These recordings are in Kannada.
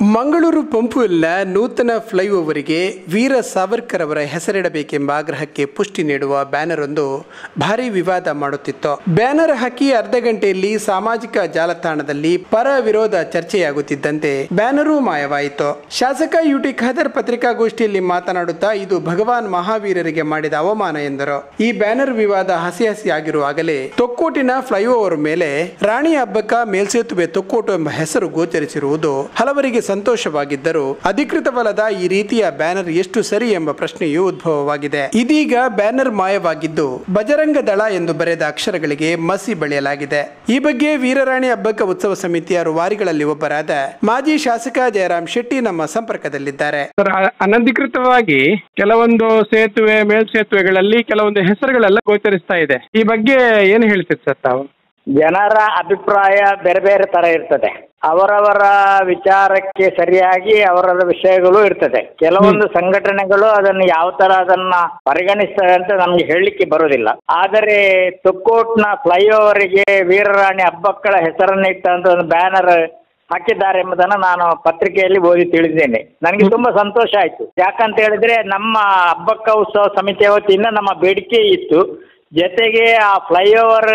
ಮಂಗಳೂರು ಪಂಪುಲ್ನ ನೂತನ ಫ್ಲೈಓವರಿಗೆ ವೀರ ಸಾವರ್ಕರ್ ಅವರ ಹೆಸರಿಡಬೇಕೆಂಬ ಆಗ್ರಹಕ್ಕೆ ಪುಷ್ಟಿ ನೀಡುವ ಬ್ಯಾನರ್ ಒಂದು ಭಾರಿ ವಿವಾದ ಮಾಡುತ್ತಿತ್ತು ಬ್ಯಾನರ್ ಹಾಕಿ ಅರ್ಧ ಗಂಟೆಯಲ್ಲಿ ಸಾಮಾಜಿಕ ಜಾಲತಾಣದಲ್ಲಿ ಪರ ವಿರೋಧ ಚರ್ಚೆಯಾಗುತ್ತಿದ್ದಂತೆ ಬ್ಯಾನರೂ ಮಾಯವಾಯಿತು ಶಾಸಕ ಯುಟಿ ಖಾದರ್ ಪತ್ರಿಕಾಗೋಷ್ಠಿಯಲ್ಲಿ ಮಾತನಾಡುತ್ತಾ ಇದು ಭಗವಾನ್ ಮಹಾವೀರರಿಗೆ ಮಾಡಿದ ಅವಮಾನ ಎಂದರು ಈ ಬ್ಯಾನರ್ ವಿವಾದ ಹಸಿ ಹಸಿ ಆಗಿರುವಾಗಲೇ ತೊಕ್ಕೋಟಿನ ಫ್ಲೈಓವರ್ ಮೇಲೆ ರಾಣಿ ಹಬ್ಬಕ್ಕ ಮೇಲ್ಸೇತುವೆ ತೊಕ್ಕೋಟು ಎಂಬ ಹೆಸರು ಗೋಚರಿಸಿರುವುದು ಹಲವರಿಗೆ ಸಂತೋಷವಾಗಿದ್ದರೂ ಅಧಿಕೃತವಲ್ಲದ ಈ ರೀತಿಯ ಬ್ಯಾನರ್ ಎಷ್ಟು ಸರಿ ಎಂಬ ಪ್ರಶ್ನೆಯೂ ಉದ್ಭವವಾಗಿದೆ ಇದೀಗ ಬ್ಯಾನರ್ ಮಾಯವಾಗಿದ್ದು ಬಜರಂಗ ದಳ ಎಂದು ಬರೆದ ಅಕ್ಷರಗಳಿಗೆ ಮಸಿ ಬಳಿಯಲಾಗಿದೆ ಈ ಬಗ್ಗೆ ವೀರರಾಣಿ ಹಬ್ಬಕ್ಕ ಉತ್ಸವ ಸಮಿತಿಯ ರೂವಾರಿಗಳಲ್ಲಿ ಒಬ್ಬರಾದ ಮಾಜಿ ಶಾಸಕ ಜಯರಾಮ್ ಶೆಟ್ಟಿ ನಮ್ಮ ಸಂಪರ್ಕದಲ್ಲಿದ್ದಾರೆ ಸರ್ ಅ- ಅನಧಿಕೃತವಾಗಿ ಕೆಲವೊಂದು ಸೇತುವೆ ಮೇಲ್ಸೇತುವೆಗಳಲ್ಲಿ ಕೆಲವೊಂದು ಹೆಸರುಗಳೆಲ್ಲ ಗೋಚರಿಸ್ತಾ ಇದೆ ಈ ಬಗ್ಗೆ ಏನು ಹೇಳ್ತೀರಿ ಸರ್ ತಾವು ಜನರ ಅಭಿಪ್ರಾಯ ಬೇರೆ ಬೇರೆ ತರ ಇರ್ತದೆ ಅವರವರ ವಿಚಾರಕ್ಕೆ ಸರಿಯಾಗಿ ಅವರವರ ವಿಷಯಗಳು ಇರ್ತದೆ ಕೆಲವೊಂದು ಸಂಘಟನೆಗಳು ಅದನ್ನು ಯಾವ ತರ ಅದನ್ನ ಪರಿಗಣಿಸ್ತವೆ ಅಂತ ನಮ್ಗೆ ಹೇಳಲಿಕ್ಕೆ ಬರುವುದಿಲ್ಲ ಆದರೆ ತುಕ್ಕೋಟ್ನ ಫ್ಲೈಓವರಿಗೆ ವೀರರಾಣಿ ಹಬ್ಬಕ್ಕಳ ಹೆಸರನ್ನಿಟ್ಟಂತ ಒಂದು ಬ್ಯಾನರ್ ಹಾಕಿದ್ದಾರೆ ಎಂಬುದನ್ನು ನಾನು ಪತ್ರಿಕೆಯಲ್ಲಿ ಓದಿ ತಿಳಿದ್ದೇನೆ ನನಗೆ ತುಂಬಾ ಸಂತೋಷ ಆಯ್ತು ಯಾಕಂತ ಹೇಳಿದ್ರೆ ನಮ್ಮ ಹಬ್ಬಕ್ಕ ಉತ್ಸವ ಸಮಿತಿಯ ವತಿಯಿಂದ ನಮ್ಮ ಬೇಡಿಕೆ ಇತ್ತು ಜೊತೆಗೆ ಆ ಫ್ಲೈಓವರ್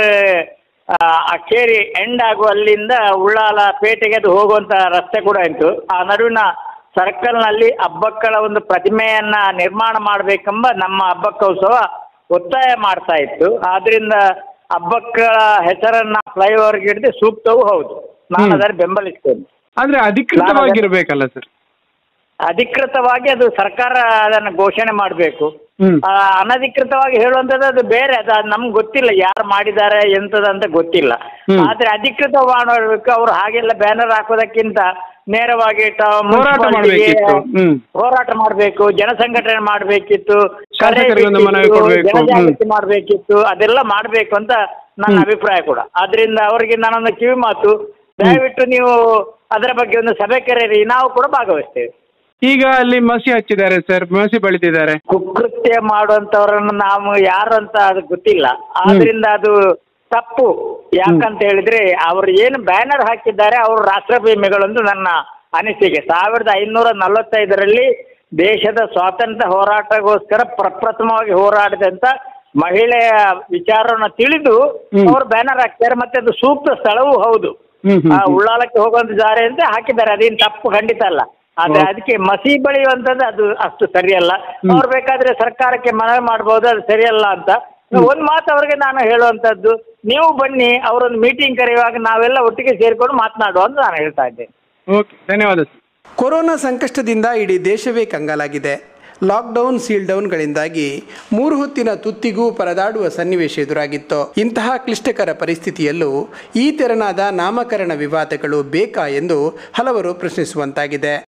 ಅಕ್ಕೇರಿ ಎಂಡ್ ಆಗುವಲ್ಲಿಂದ ಉಳ್ಳಾಲ ಪೇಟೆಗೆ ಅದು ಹೋಗುವಂತ ರಸ್ತೆ ಕೂಡ ಇತ್ತು ಆ ನಡುವಿನ ಸರ್ಕಲ್ನಲ್ಲಿ ಹಬ್ಬಕ್ಕಳ ಒಂದು ಪ್ರತಿಮೆಯನ್ನ ನಿರ್ಮಾಣ ಮಾಡಬೇಕೆಂಬ ನಮ್ಮ ಹಬ್ಬಕ್ಕ ಉತ್ಸವ ಒತ್ತಾಯ ಮಾಡ್ತಾ ಇತ್ತು ಆದ್ರಿಂದ ಹಬ್ಬಕ್ಕಳ ಹೆಸರನ್ನ ಫ್ಲೈಓವರ್ಗೆ ಹಿಡಿದು ಸೂಕ್ತವೂ ಹೌದು ನಾನು ಹ್ಮ್. ಅದನ್ನು ಬೆಂಬಲಿಸ್ತೇನೆ ಆದ್ರೆ ಅಧಿಕೃತವಾಗಿರ್ಬೇಕಲ್ಲ ಸರ್ ಅಧಿಕೃತವಾಗಿ ಅದು ಸರ್ಕಾರ ಅದನ್ನು ಘೋಷಣೆ ಮಾಡಬೇಕು ಹ್ಮ್ ಆ, ಅನಧಿಕೃತವಾಗಿ ಹೇಳುವಂಥದ್ದು ಅದು ಬೇರೆ ಅದು ನಮ್ಗೆ ಗೊತ್ತಿಲ್ಲ ಯಾರು ಮಾಡಿದ್ದಾರೆ ಎಂತದ ಅಂತ ಗೊತ್ತಿಲ್ಲ ಹ್ಮ್. ಆದ್ರೆ ಅಧಿಕೃತ ಮಾಡಬೇಕು ಅವ್ರು ಹಾಗೆಲ್ಲ ಬ್ಯಾನರ್ ಹಾಕೋದಕ್ಕಿಂತ ನೇರವಾಗಿ ಟ- ಹೋರಾಟ ಮುನ್ಸಿಪಾಲ್ಟಿಗೆ ಮಾಡ್ಬೇಕಿತ್ತು. ಹ್ಮ್. ಹೋರಾಟ ಮಾಡಬೇಕು ಜನಸಂಘಟನೆ ಮಾಡಬೇಕಿತ್ತು ಶಾಸಕರಿಗೆ ಒಂದು ಮನವಿ ಕೊಡ್ಬೇಕು. ಜನಜಾಗೃತಿ ಮಾಡಬೇಕಿತ್ತು ಅದೆಲ್ಲ ಮಾಡಬೇಕು ಅಂತ ನನ್ನ ಅಭಿಪ್ರಾಯ ಕೂಡ ಆದ್ರಿಂದ ಅವರಿಗೆ ನಾನೊಂದು ಕಿವಿ ಮಾತು ದಯವಿಟ್ಟು ನೀವು ಅದರ ಬಗ್ಗೆ ಒಂದು ಸಭೆ ಕರೆಯಿರಿ ನಾವು ಕೂಡ ಭಾಗವಹಿಸ್ತೇವೆ ಈಗ ಅಲ್ಲಿ ಮಸಿ ಹಚ್ಚಿದ್ದಾರೆ ಸರ್ ಮಸಿ ಬಳಿತಿದ್ದಾರೆ ಕುಕೃತ್ಯ ಮಾಡುವಂತವರನ್ನು ನಾವು ಯಾರು ಅಂತ ಅದು ಗೊತ್ತಿಲ್ಲ ಆದ್ರಿಂದ ಅದು ತಪ್ಪು ಯಾಕಂತ ಹೇಳಿದ್ರೆ ಅವರು ಏನು ಬ್ಯಾನರ್ ಹಾಕಿದ್ದಾರೆ ಅವರು ರಾಷ್ಟ್ರಪ್ರೇಮಿಗಳು ಅಂತ ನನ್ನ ಅನಿಸಿಕೆ ಸಾವಿರದ ಐನೂರ ನಲವತ್ತೈದರಲ್ಲಿ ದೇಶದ ಸ್ವಾತಂತ್ರ್ಯ ಹೋರಾಟಗೋಸ್ಕರ ಪ್ರಪ್ರಥಮವಾಗಿ ಹೋರಾಡಿದಂತ ಮಹಿಳೆಯ ವಿಚಾರವನ್ನು ತಿಳಿದು ಹ್ಮ್. ಅವರು ಬ್ಯಾನರ್ ಹಾಕ್ತಾರೆ ಮತ್ತೆ ಅದು ಸೂಕ್ತ ಸ್ಥಳವೂ ಹೌದು ಹ್ಮ್ ಹ್ಮ್ ಆ ಉಳ್ಳಾಲಕ್ಕೆ ಹೋಗುವಂತ ದಾರಿ ಅಂತ ಹಾಕಿದ್ದಾರೆ ಅದೇನು ತಪ್ಪು ಖಂಡಿತ ಅಲ್ಲ ಆದ್ರೆ ಹೌದು. ಅದಕ್ಕೆ ಮಸಿ ಬಳಿಯುವಂಥದ್ದು ಅದು ಅಷ್ಟು ಸರಿಯಲ್ಲ ಅವ್ರು ಬೇಕಾದ್ರೆ ಸರ್ಕಾರಕ್ಕೆ ಮನವಿ ಮಾಡ್ಬೋದು ಅದು ಸರಿಯಲ್ಲ ಅಂತ ಒಂದ್ ಮಾತು ಅವ್ರಿಗೆ ನಾನು ಹೇಳುವಂತದ್ದು ನೀವು ಬನ್ನಿ ಅವರೊಂದು ಮೀಟಿಂಗ್ ಕರೆಯುವಾಗ ನಾವೆಲ್ಲ ಒಟ್ಟಿಗೆ ಸೇರ್ಕೊಂಡು ಮಾತನಾಡುವ ಅಂತ ನಾನು ಹೇಳ್ತಾ ಇದ್ದೇನೆ ಓಕೆ ಧನ್ಯವಾದ ಸರ್ ಕೊರೋನಾ ಸಂಕಷ್ಟದಿಂದ ಇಡೀ ದೇಶವೇ ಕಂಗಾಲಾಗಿದೆ ಲಾಕ್ಡೌನ್ ಸೀಲ್ ಡೌನ್ಗಳಿಂದಾಗಿ ಮೂರು ಹೊತ್ತಿನ ತುತ್ತಿಗೂ ಪರದಾಡುವ ಸನ್ನಿವೇಶ ಎದುರಾಗಿತ್ತು ಇಂತಹ ಕ್ಲಿಷ್ಟಕರ ಪರಿಸ್ಥಿತಿಯಲ್ಲೂ ಈ ತೆರನಾದ ನಾಮಕರಣ ವಿವಾದಗಳು ಬೇಕಾ ಎಂದು ಹಲವರು ಪ್ರಶ್ನಿಸುವಂತಾಗಿದೆ